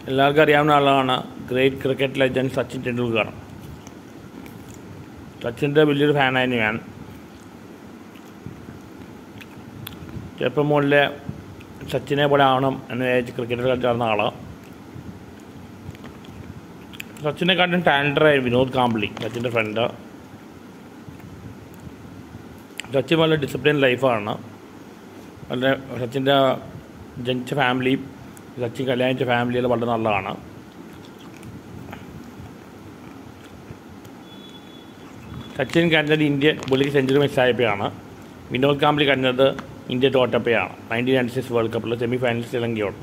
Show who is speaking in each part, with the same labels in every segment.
Speaker 1: എല്ലാവർക്കും അറിയാവുന്ന ആളാണ് great cricket legend Sachin Tendulkar സച്ചിൻ്റെ വലിയൊരു ഫാനായിരുന്നു ഞാൻ ചെറുപ്പം മുതലേ സച്ചിനെ പോലെ ആവണം എന്ന് വിചാരിച്ച് ക്രിക്കറ്റിൽ കളിച്ചാർന്ന ആളാണ് സച്ചിനെക്കാട്ടും ടാലൻ്ററായി വിനോദ് കാംബ്ലി സച്ചിൻ്റെ ഫ്രണ്ട് സച്ചിൻ വളരെ ഡിസിപ്ലിൻ ലൈഫാണ് വളരെ സച്ചിൻ്റെ ജനിച്ച ഫാമിലി സച്ചിൻ കല്യാണിച്ച ഫാമിലിയിൽ വളരെ നല്ലതാണ് സച്ചിൻ കണ്ടത് ഇന്ത്യ പുള്ളിക്ക് സെഞ്ചുറി മിസ്സായപ്പോഴാണ് വിനോദ് കാംബ്ലി കണ്ടത് ഇന്ത്യ തോറ്റപ്പോഴാണ് നയൻറ്റീൻ നയൻറ്റി സിക്സ് വേൾഡ് കപ്പിൽ സെമി ഫൈനൽ ശ്രീലങ്കയോട്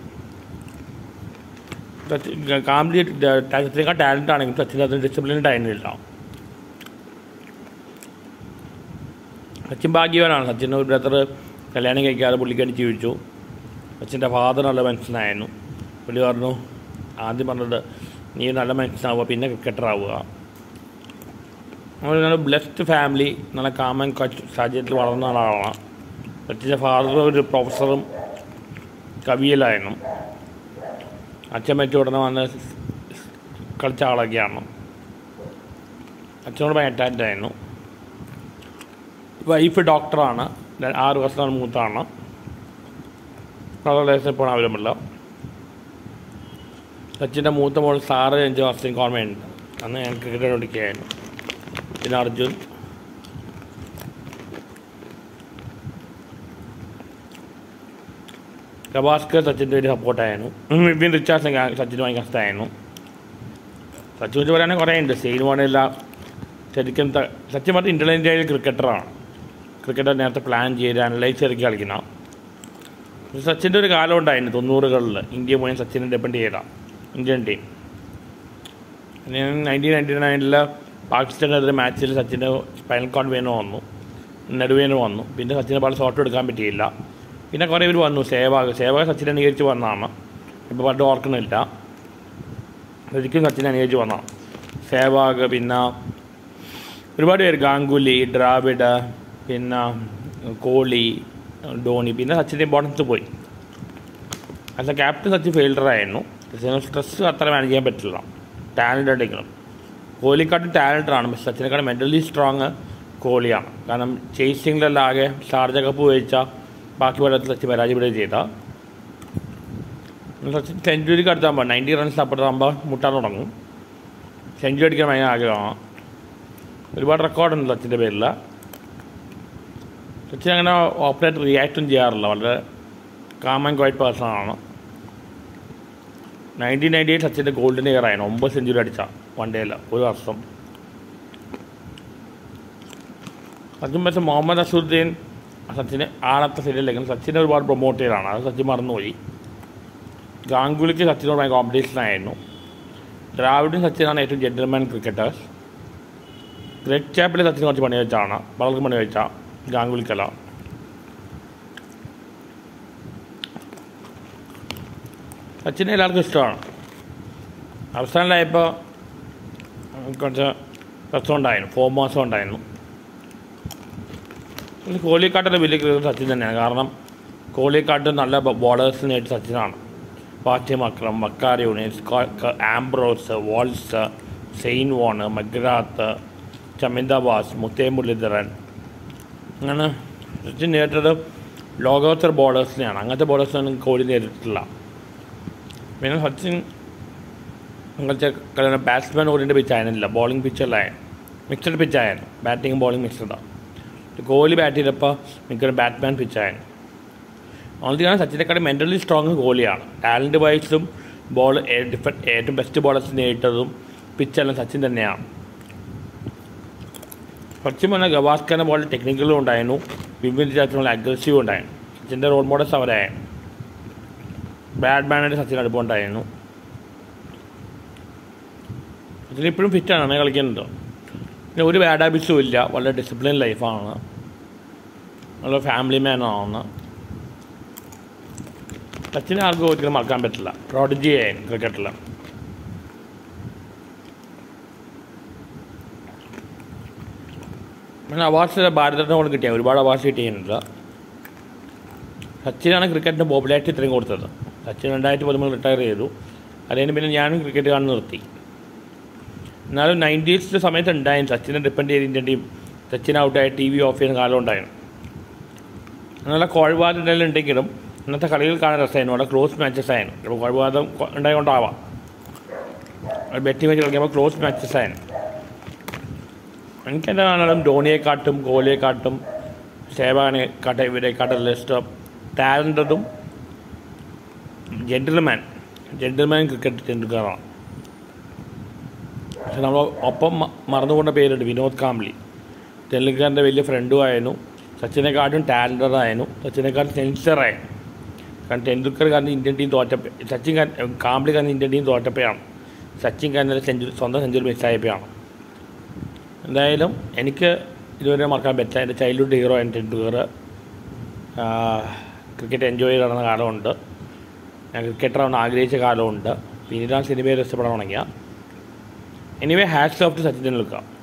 Speaker 1: സച്ചിൻ കാംബ്ലി സച്ചിനേക്കാൾ ടാലൻ്റ് ആണെങ്കിലും സച്ചിൻ അതിന് ഡിസിപ്ലിൻഡ് ആയിരുന്നില്ല സച്ചിൻ ഭാഗ്യവാനാണ് സച്ചിൻ്റെ ഒരു ബ്രദർ കല്യാണം കഴിക്കാതെ പുള്ളിക്കാരി ജീവിച്ചു സച്ചിൻ്റെ ഫാദർ നല്ല മനുഷ്യനായിരുന്നു പുള്ളി പറഞ്ഞു ആദ്യം പറഞ്ഞത് നീ നല്ല മനുഷ്യനാവുക പിന്നെ ക്രിക്കറ്റർ ആവുക നമ്മൾ നല്ല ബ്ലെസ്ഡ് ഫാമിലി നല്ല കാമൻ കച്ച് സാഹചര്യത്തിൽ വളർന്ന ആളാണ് സച്ചിൻ്റെ ഫാദർ ഒരു പ്രൊഫസറും കവിയിലായിരുന്നു അച്ഛൻ മറ്റു ഉടനെ വന്ന് കളിച്ച ആളൊക്കെയാണ് അച്ഛനോട് ഭയങ്കര അറ്റാച്ച്ഡ് ആയിരുന്നു വൈഫ് ഡോക്ടറാണ് ആറ് വർഷമാണ് മൂത്താണ് വളരെ ഇപ്പോൾ അവൈലബിള സച്ചിൻ്റെ മൂത്ത മോൾ സാറ് അഞ്ച് വർഷം ഓർമ്മയുണ്ട് അന്ന് ഞാൻ ക്രിക്കറ്റ് കളിക്കുകയായിരുന്നു പിന്നെ അർജുൻ ഗവാസ്കർ സച്ചിൻ്റെ ഒരു സപ്പോർട്ടായിരുന്നു വിപിൻ റിച്ചാർഡ്സ് സച്ചിന് ഭയങ്കര ഇഷ്ടമായിരുന്നു സച്ചിൻ വെച്ച് പറയാണെങ്കിൽ കുറേ ഉണ്ട് സെയിൻ മോണില്ല ശരിക്കും ത- സച്ചിൻ പറഞ്ഞ ഇൻ്റർനെറ്റ് ക്രിക്കറ്ററാണ് ക്രിക്കറ്റ് നേരത്തെ പ്ലാൻ ചെയ്ത് അനലൈസ് ചെയ്തൊക്കെ കളിക്കുന്ന സച്ചിൻ്റെ ഒരു കാലം ഉണ്ടായിരുന്നു തൊണ്ണൂറുകളിൽ ഇന്ത്യ മുഴുവൻ സച്ചിനെ ഡിപ്പെൻഡ് ചെയ്ത ഇന്ത്യൻ ടീം പിന്നെ നയൻറ്റീൻ നയൻറ്റി നയനിൽ പാകിസ്ഥാനെതിരെ മാച്ചിൽ സച്ചിന് സ്പൈനൽ കോഡ് വേനോ വന്നു നെടുവേനോ വന്നു പിന്നെ സച്ചിനെ പല ഷോട്ട് എടുക്കാൻ പറ്റിയില്ല പിന്നെ കുറേ പേര് വന്നു സേവാഗ് സേവാഗ് സച്ചിനെ അനുകരിച്ച് വന്നതാണ് ഇപ്പോൾ പണ്ട് ഓർക്കുന്നില്ല ശരിക്കും സച്ചിനെ അനുകരിച്ച് വന്നതാണ് സേവാഗ് പിന്നെ ഒരുപാട് പേര് ഗാംഗുലി ദ്രാവിഡ് പിന്നെ കോഹ്ലി ധോണി പിന്നെ സച്ചിൻ്റെ ഇമ്പോർട്ടൻസ് പോയി ആസ് എ ക്യാപ്റ്റൻ സച്ചിൻ ഫീൽഡറായിരുന്നു സച്ചിന് സ്ട്രെസ് അത്ര മാനേജ് ചെയ്യാൻ പറ്റില്ല ടാലൻ്റ് ഉണ്ടെങ്കിലും കോഹ്ലിക്കാട്ടും ടാലൻ്റാണ് പക്ഷെ സച്ചിനെക്കാളും മെൻ്റലി സ്ട്രോങ് കോഹ്ലിയാണ് കാരണം ചേസിങ്ങിലെല്ലാം ആകെ ഷാർജ കപ്പ് ഉപയോഗിച്ച ബാക്കി പടത്തിൽ സച്ചിൻ പരാജയപ്പെടുകയും ചെയ്ത സച്ചിൻ സെഞ്ചുറിക്ക് അടുത്താകുമ്പോൾ നയൻറ്റി റൺസ് അപ്പുറത്താകുമ്പോൾ മുട്ടാൻ തുടങ്ങും സെഞ്ചുറി അടിക്കാൻ ഭയങ്കര ആഗ്രഹമാണ് ഒരുപാട് റെക്കോർഡുണ്ട് സച്ചിൻ്റെ പേരിൽ സച്ചിൻ അങ്ങനെ ഓപ്പറേറ്റ് റിയാക്റ്റും ചെയ്യാറില്ല വളരെ കാം ആൻഡ് ക്വൈറ്റ് പേഴ്സണാണ് നയൻറ്റീൻ നയൻറ്റി എയ്റ്റ് സച്ചിൻ്റെ ഗോൾഡൻ ഇയർ ആയിരുന്നു ഒമ്പത് സെഞ്ചുറി അടിച്ച വൺ ഡേയിൽ ഒരു വർഷം സച്ചിൻ പക്ഷേ മുഹമ്മദ് അസുദ്ദീൻ സച്ചിന് ആളത്തെ ശരിയല്ലെങ്കിലും സച്ചിനെ ഒരുപാട് പ്രൊമോട്ട് ചെയ്തതാണ് അത് സച്ചിൻ മറന്നുപോയി ഗാംഗുലിക്ക് സച്ചിനോട് ഭയങ്കര കോമ്പറ്റീഷനായിരുന്നു ദ്രാവിഡും സച്ചിനാണ് ഏറ്റവും ജെന്റിൽമാൻ ക്രിക്കറ്റേഴ്സ് ഗ്രെറ്റ് ചാപ്പിൽ സച്ചിന് കുറച്ച് പണി വെച്ചാണ് പലർക്കും പണി വെച്ച ഗാംഗുലിക്കല്ല സച്ചിനെ എല്ലാവർക്കും ഇഷ്ടമാണ് അവസാനമായപ്പോൾ കുറച്ച് രസമുണ്ടായിരുന്നു ഫോം മാസം ഉണ്ടായിരുന്നു പക്ഷേ കോഹ്ലിക്കാട്ടിൻ്റെ വലിയ ക്രിക്കറ്റ് സച്ചിൻ തന്നെയാണ് കാരണം കോഹ്ലിക്കാട്ട് നല്ല ബോളേഴ്സിനായിട്ട് സച്ചിനാണ് ഫാറ്റിം അക്രം വക്കാർ യൂണിസ് ആംബ്രോസ് വോൾസ് സെയിൻ വോണ് മഗ്രാത്ത് ചമിന്ദാബാസ് മുത്തേ മുരളീധരൻ അങ്ങനെ സച്ചിൻ നേരിട്ടത് ലോകോത്തര ബോളേഴ്സിനെയാണ് അങ്ങനത്തെ ബോളേഴ്സിനൊന്നും കോഹ്ലി നേരിട്ടിട്ടില്ല പിന്നെ സച്ചിൻ അങ്ങനത്തെ കളിയുടെ ബാറ്റ്സ്മാൻ ഓറിയൻ്റ് പിച്ച് ആയിരുന്നില്ല ബോളിംഗ് പിച്ചല്ലായിരുന്നു മിക്സഡ് പിച്ചായിരുന്നു ബാറ്റിംഗ് ബോളിംഗ് മിക്സഡാണ് കോഹ്ലി ബാറ്റ് ചെയ്തപ്പോൾ മിക്കവാറും ബാറ്റ്മാൻ പിച്ചായിരുന്നു അതുകൊണ്ടാണ് സച്ചിനെക്കാളും മെൻ്റലി സ്ട്രോങ് കോഹ്ലിയാണ് ടാലൻറ്റ് വൈസും ബോൾ ഡിഫറെൻറ്റ് ഏറ്റവും ബെസ്റ്റ് ബോളേഴ്സ് നേരിട്ടതും പിച്ചെല്ലാം സച്ചിൻ തന്നെയാണ് സച്ചിൻ പറഞ്ഞാൽ ഗവാസ്കറിനെ പോലെ ടെക്നിക്കലും ഉണ്ടായിരുന്നു വിപിൻ ചാത്തിനുള്ള അഗ്രസീവ് ഉണ്ടായിരുന്നു സച്ചിൻ്റെ റോൾ മോഡൽസ് അവരായിരുന്നു ബാറ്റ്മാനായിട്ട് സച്ചിൻ അടുപ്പമുണ്ടായിരുന്നു സച്ചിൻ ഇപ്പോഴും ഫിറ്റാണ് നന്നായി കളിക്കുന്നുണ്ട് പിന്നെ ഒരു ബാഡ് ഹാബിറ്റ്സും ഇല്ല വളരെ ഡിസിപ്ലിൻ ലൈഫാണ് നല്ല ഫാമിലി മാനാണ് സച്ചിനെ ആർക്കും ഒരിക്കലും മറക്കാൻ പറ്റില്ല പ്രോഡിജി ആയിരുന്നു ക്രിക്കറ്റിൽ പിന്നെ അവാർഡ്സ് ഭാരതത്തിനോട് കിട്ടിയ ഒരുപാട് അവാർഡ്സ് കിട്ടിയിട്ടുണ്ട് സച്ചിനാണ് ക്രിക്കറ്റിന് പോപ്പുലാരിറ്റി ഇത്രയും കൊടുത്തത് സച്ചിൻ രണ്ടായിരത്തി പതിമൂന്ന് റിട്ടയർ ചെയ്തു അതിന് പിന്നെ ഞാനും ക്രിക്കറ്റ് കാണാൻ നിർത്തി എന്നാലും നയൻറ്റീസിൻ്റെ സമയത്ത് ഉണ്ടായിരുന്നു സച്ചിനെ ഡിപ്പെൻഡ് ചെയ്ത് ഇന്ത്യൻ ടീം സച്ചിൻ ഔട്ടായി ടി വി ഓഫ് ചെയ്യുന്ന കാലം ഉണ്ടായിരുന്നു നല്ല കോഴിവാദം ഉണ്ടെങ്കിലും ഇന്നത്തെ കളികൾ കാണാൻ രസമായിരുന്നു അവിടെ ക്ലോസ് മാച്ചസ് ആയിരുന്നു ഇപ്പോൾ കോഴിവാദം കൊ- ഉണ്ടായതുകൊണ്ടാവാം ബെറ്റിംഗ് വെച്ച് കളിക്കുമ്പോൾ ക്ലോസ് മാച്ചസ് ആയിരുന്നു എനിക്ക് എൻ്റെ കാണാനും ധോണിയെക്കാട്ടും കോഹ്ലിയെക്കാട്ടും സേവാനെക്കാട്ടും ഇവരെക്കാട്ടും ഇഷ്ടം ടാലൻറ്റതും ജെൻറ്റിൽമാൻ ജെൻറ്റിൽമാൻ ക്രിക്കറ്റ് ടെണ്ടുൽക്കറാണ് പക്ഷെ നമ്മൾ ഒപ്പം മ- മറന്നുകൊണ്ട പേരുണ്ട് വിനോദ് കാംബ്ലി ടെണ്ടുൽക്കറിൻ്റെ വലിയ ഫ്രണ്ടും ആയിരുന്നു സച്ചിനെക്കാട്ടും ടാലൻറ്റഡ് ആയിരുന്നു സച്ചിനെക്കാട്ടും സെൻസറായിരുന്നു കാരണം ടെണ്ടുൽക്കർ കാരണം ഇന്ത്യൻ ടീം തോറ്റപ്പോ സച്ചിൻ കാരണം കാംബ്ലി കാരണം ഇന്ത്യൻ ടീം തോറ്റപ്പോഴാണ് സച്ചിൻ കാരണം സെഞ്ചുറി സ്വന്തം സെഞ്ചുറി മിസ്സായപ്പോഴാണ് എന്തായാലും എനിക്ക് ഇതുവരെ മറക്കാൻ പറ്റില്ല എൻ്റെ ചൈൽഡ്ഹുഡ് ഹീറോ ആയിരുന്നു ടെണ്ടുൽക്കർ ക്രിക്കറ്റ് എൻജോയ് ചെയ്ത് നടന്ന കാലമുണ്ട് ഞാൻ ക്രിക്കറ്ററാവണം ആഗ്രഹിച്ച കാലമുണ്ട് പിന്നീട് ആ സിനിമയിൽ ഇഷ്ടപ്പെടാൻ തുടങ്ങിയ anyway hats off to Sachin Tendulkar